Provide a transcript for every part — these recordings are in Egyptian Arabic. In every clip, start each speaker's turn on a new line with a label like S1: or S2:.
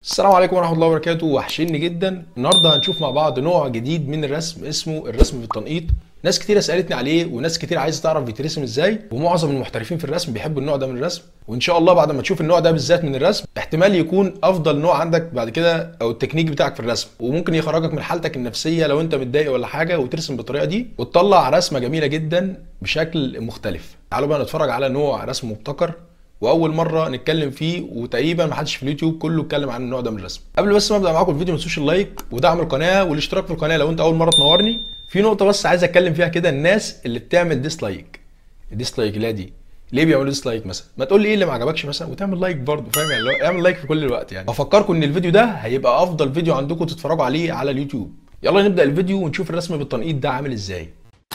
S1: السلام عليكم ورحمة الله وبركاته وحشني جدا النهارده هنشوف مع بعض نوع جديد من الرسم اسمه الرسم بالتنقيط ناس كتيرة سألتني عليه وناس كتير عايزة تعرف بيترسم ازاي ومعظم المحترفين في الرسم بيحبوا النوع ده من الرسم وان شاء الله بعد ما تشوف النوع ده بالذات من الرسم احتمال يكون افضل نوع عندك بعد كده او التكنيك بتاعك في الرسم وممكن يخرجك من حالتك النفسية لو انت متضايق ولا حاجة وترسم بالطريقة دي وتطلع رسمة جميلة جدا بشكل مختلف تعالوا بقى نتفرج على نوع رسم مبتكر واول مره نتكلم فيه وتقريبا ما حدش في اليوتيوب كله اتكلم عن النوع ده من الرسم قبل بس ما ابدا معاكم الفيديو ما تنسوش اللايك ودعم القناه والاشتراك في القناه لو انت اول مره تنورني في نقطه بس عايز اتكلم فيها كده الناس اللي بتعمل ديسلايك الديسلايك لا دي ليه بيعملوا ديسلايك مثلا ما تقول لي ايه اللي ما عجبكش مثلا وتعمل لايك برضه فاهم يعني لو اعمل لايك في كل الوقت يعني بفكركم ان الفيديو ده هيبقى افضل فيديو عندكم تتفرجوا عليه على اليوتيوب يلا نبدا الفيديو ونشوف الرسم بالتنقيط ده عامل ازاي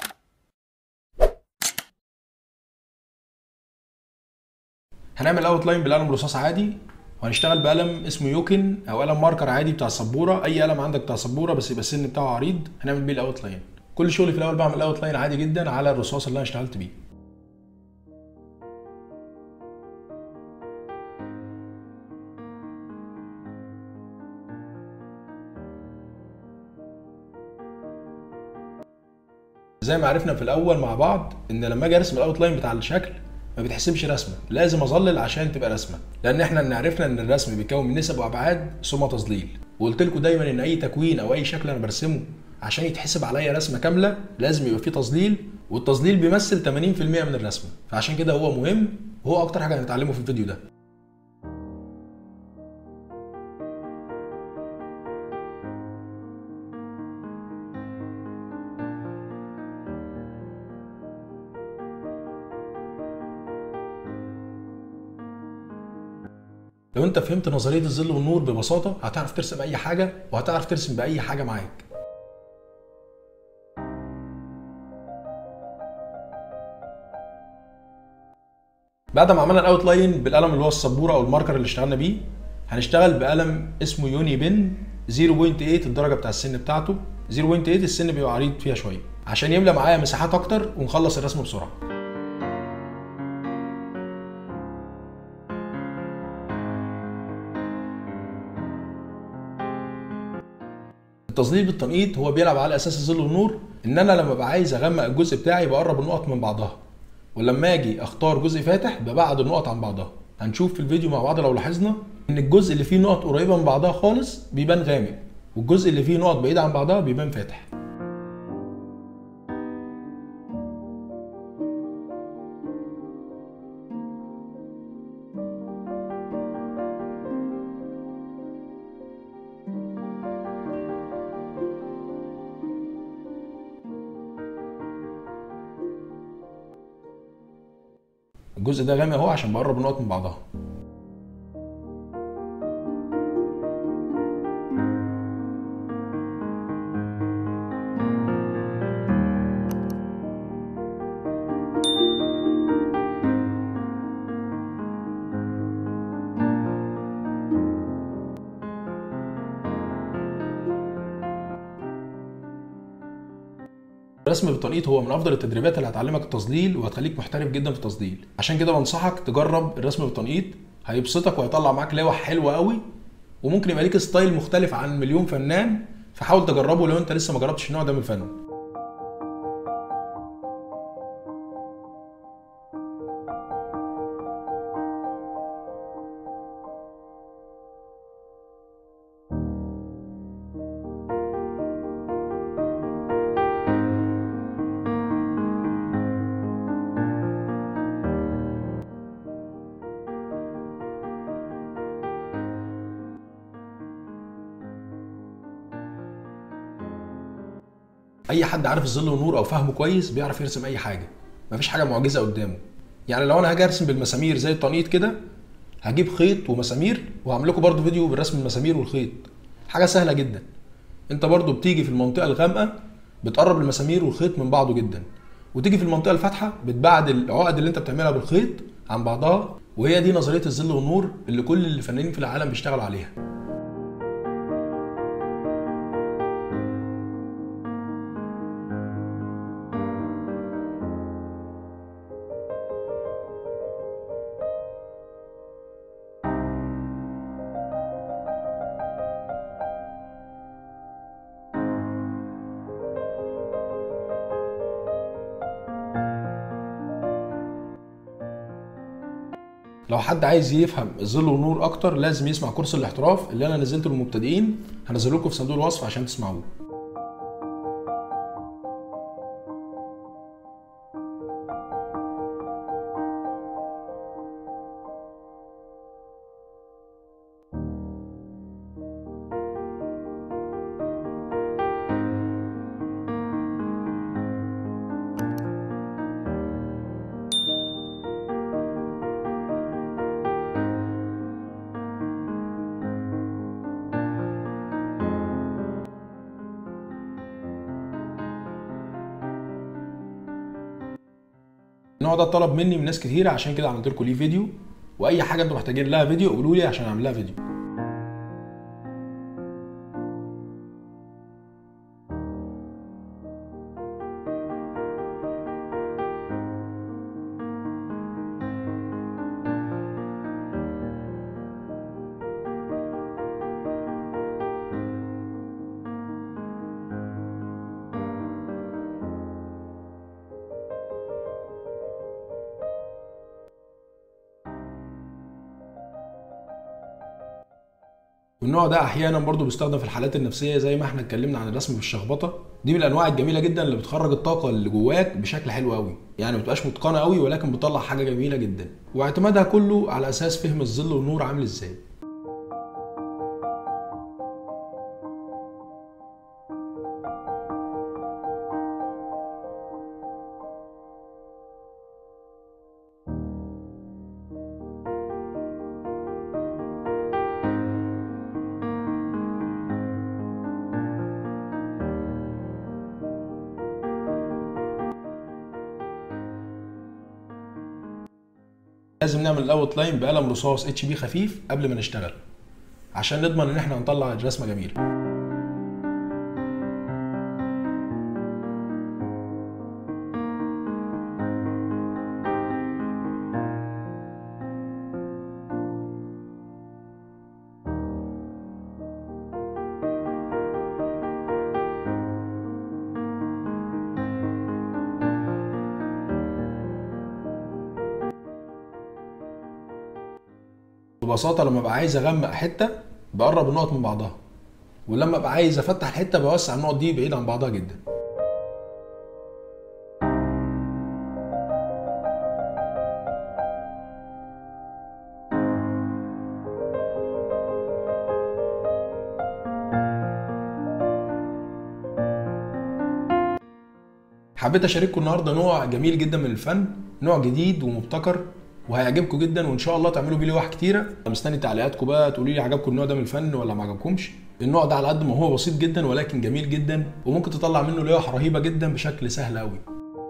S1: هنعمل اوت لاين بالقلم الرصاص عادي وهنشتغل بقلم اسمه يوكن او قلم ماركر عادي بتاع السبوره اي قلم عندك بتاع السبوره بس يبقى السن بتاعه عريض هنعمل بيه الاوت لاين كل شغلي في الاول بعمل اوت لاين عادي جدا على الرصاص اللي انا اشتغلت بيه زي ما عرفنا في الاول مع بعض ان لما اجي ارسم الاوت لاين بتاع الشكل ما بتحسبش رسمه لازم اظلل عشان تبقى رسمه لان احنا عرفنا ان الرسم بيتكون من نسب وابعاد ثم تظليل وقلت لكم دايما ان اي تكوين او اي شكل انا برسمه عشان يتحسب عليا رسمه كامله لازم يبقى فيه تظليل والتظليل بيمثل 80% من الرسمه فعشان كده هو مهم وهو اكتر حاجه هنتعلمه في الفيديو ده لو انت فهمت نظريه الظل والنور ببساطه هتعرف ترسم اي حاجه وهتعرف ترسم باي حاجه معاك بعد ما عملنا الاوت لاين بالقلم اللي هو السبوره او الماركر اللي اشتغلنا بيه هنشتغل بقلم اسمه يوني بن 0.8 الدرجه بتاع السن بتاعته 0.8 السن بيبقى عريض فيها شويه عشان يملى معايا مساحات اكتر ونخلص الرسم بسرعه التظليل بالتنقيط هو بيلعب على اساس الظل والنور ان انا لما ببقى عايز اغمق الجزء بتاعي بقرب النقط من بعضها ولما اجي اختار جزء فاتح ببعد النقط عن بعضها هنشوف في الفيديو مع بعض لو لاحظنا ان الجزء اللي فيه نقط قريبه من بعضها خالص بيبان غامق والجزء اللي فيه نقط بعيده عن بعضها بيبان فاتح الجزء ده غامق اهو عشان بقرب النقط من بعضها الرسم بالتنقيط هو من افضل التدريبات اللي هتعلمك التظليل وهتخليك محترف جدا في التظليل عشان كده بنصحك تجرب الرسم بالتنقيط هيبسطك وهيطلع معاك لوح حلوه قوي وممكن يبقى ليك ستايل مختلف عن مليون فنان فحاول تجربه لو انت لسه ما جربتش النوع ده من الفن اي حد عارف الظل والنور او فاهمه كويس بيعرف يرسم اي حاجه مفيش حاجه معجزه قدامه يعني لو انا هاجي ارسم بالمسامير زي التنقيط كده هجيب خيط ومسامير وهعمل لكم برضو فيديو بالرسم المسامير والخيط حاجه سهله جدا انت برضو بتيجي في المنطقه الغامقه بتقرب المسامير والخيط من بعضه جدا وتيجي في المنطقه الفاتحه بتبعد العقد اللي انت بتعملها بالخيط عن بعضها وهي دي نظريه الظل والنور اللي كل الفنانين في العالم بيشتغلوا عليها لو حد عايز يفهم الظل والنور اكتر لازم يسمع كورس الاحتراف اللي انا نزلته للمبتدئين هنزله لكم في صندوق الوصف عشان تسمعوه النوع ده طلب مني من ناس كتير عشان كده عملت لكم ليه فيديو واي حاجه انتوا محتاجين لها فيديو قولوا لي عشان اعمل لها فيديو والنوع ده احيانا برضو بيستخدم في الحالات النفسيه زي ما احنا اتكلمنا عن الرسم بالشخبطه دي من الانواع الجميله جدا اللي بتخرج الطاقه اللي جواك بشكل حلو قوي يعني ما بتبقاش متقنه قوي ولكن بتطلع حاجه جميله جدا واعتمادها كله على اساس فهم الظل والنور عامل ازاي لازم نعمل الاوت لاين بقلم رصاص اتش بي خفيف قبل ما نشتغل عشان نضمن ان احنا هنطلع الرسمه جميله ببساطه لما ابقى عايز اغمق حته بقرب النقط من بعضها ولما ابقى عايز افتح الحته بوسع النقط دي بعيد عن بعضها جدا حبيت اشارككم النهارده نوع جميل جدا من الفن نوع جديد ومبتكر وهيعجبكم جدا وان شاء الله تعملوا بيه لوح كتيره مستني تعليقاتكم بقى تقولوا لي عجبكم النوع ده من الفن ولا ما عجبكمش النوع ده على قد ما هو بسيط جدا ولكن جميل جدا وممكن تطلع منه لوح رهيبه جدا بشكل سهل قوي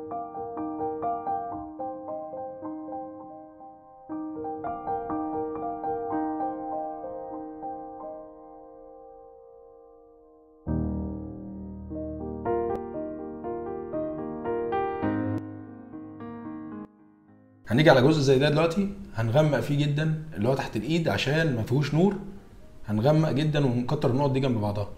S1: هنيجي على جزء زي ده دلوقتي هنغمق فيه جدا اللي هو تحت الايد عشان ما فيهوش نور هنغمق جدا ونكتر النقط دي جنب بعضها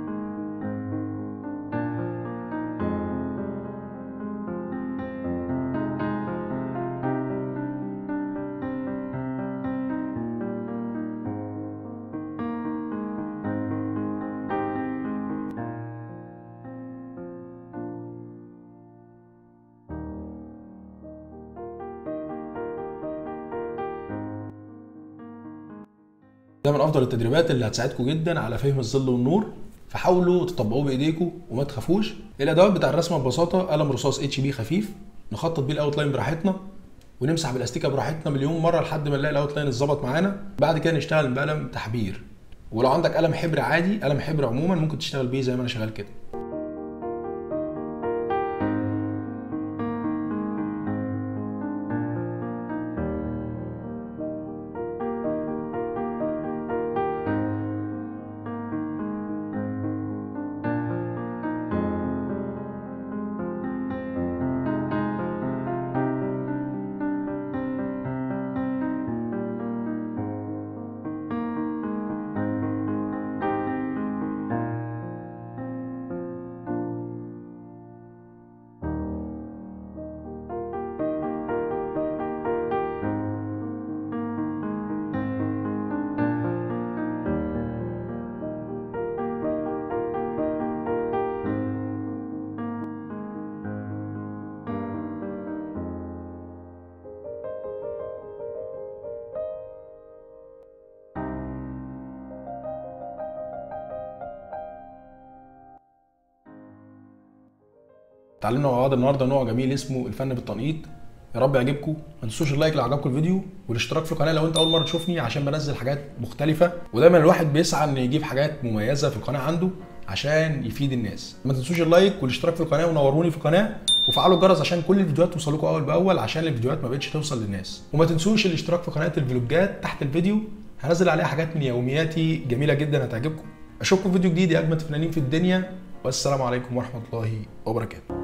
S1: ده من افضل التدريبات اللي هتساعدكم جدا على فهم الظل والنور فحاولوا تطبقوه بايديكم وما تخافوش الادوات بتاع الرسمه ببساطه قلم رصاص اتش بي خفيف نخطط بيه الاوت لاين براحتنا ونمسح بالاستيكه براحتنا مليون مره لحد ما نلاقي الاوت لاين اتظبط معانا بعد كده نشتغل بقلم تحبير ولو عندك قلم حبر عادي قلم حبر عموما ممكن تشتغل بيه زي ما انا شغال كده اتعلمنا مع بعض النهارده نوع جميل اسمه الفن بالتنقيط يا رب يعجبكم ما تنسوش اللايك لو عجبكم الفيديو والاشتراك في القناه لو انت اول مره تشوفني عشان بنزل حاجات مختلفه ودايما الواحد بيسعى ان يجيب حاجات مميزه في القناه عنده عشان يفيد الناس ما تنسوش اللايك والاشتراك في القناه ونوروني في القناه وفعلوا الجرس عشان كل الفيديوهات توصلكم اول باول عشان الفيديوهات ما بقتش توصل للناس وما تنسوش الاشتراك في قناه الفلوجات تحت الفيديو هنزل عليها حاجات من يومياتي جميله جدا هتعجبكم اشوفكم في فيديو جديد يا اجمد فنانين في الدنيا والسلام عليكم ورحمه الله وبركاته